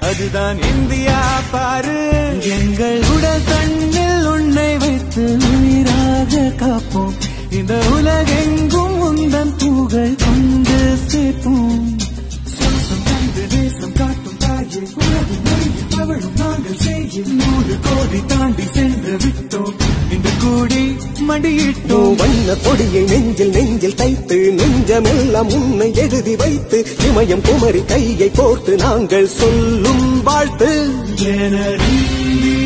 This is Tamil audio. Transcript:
அதுதான் இந்தியா பாரு எங்கள் உடல் தண்ணில் உன்னை வைத்து உயிராக காப்போம் இந்த உலகெங்கும் உந்தன் புகழ் கொண்டு சேர்ப்போம் சுவாசம் தந்து தேசம் காட்டும் தாயே உலகின் மொழியில் தவழும் நாங்கள் செய்யும் நூறு கோடி தாண்டி சென்று விட்டோம் இந்த கூடி மடியிட்டோம் வண்ண கொடியை நெஞ்சில் நெஞ்சில் தைத்து நெஞ்சமெல்லாம் உன்னை எழுதி வைத்து இமயம் குமரி கையை கோர்த்து நாங்கள் சொல்லும் வாழ்த்து எனது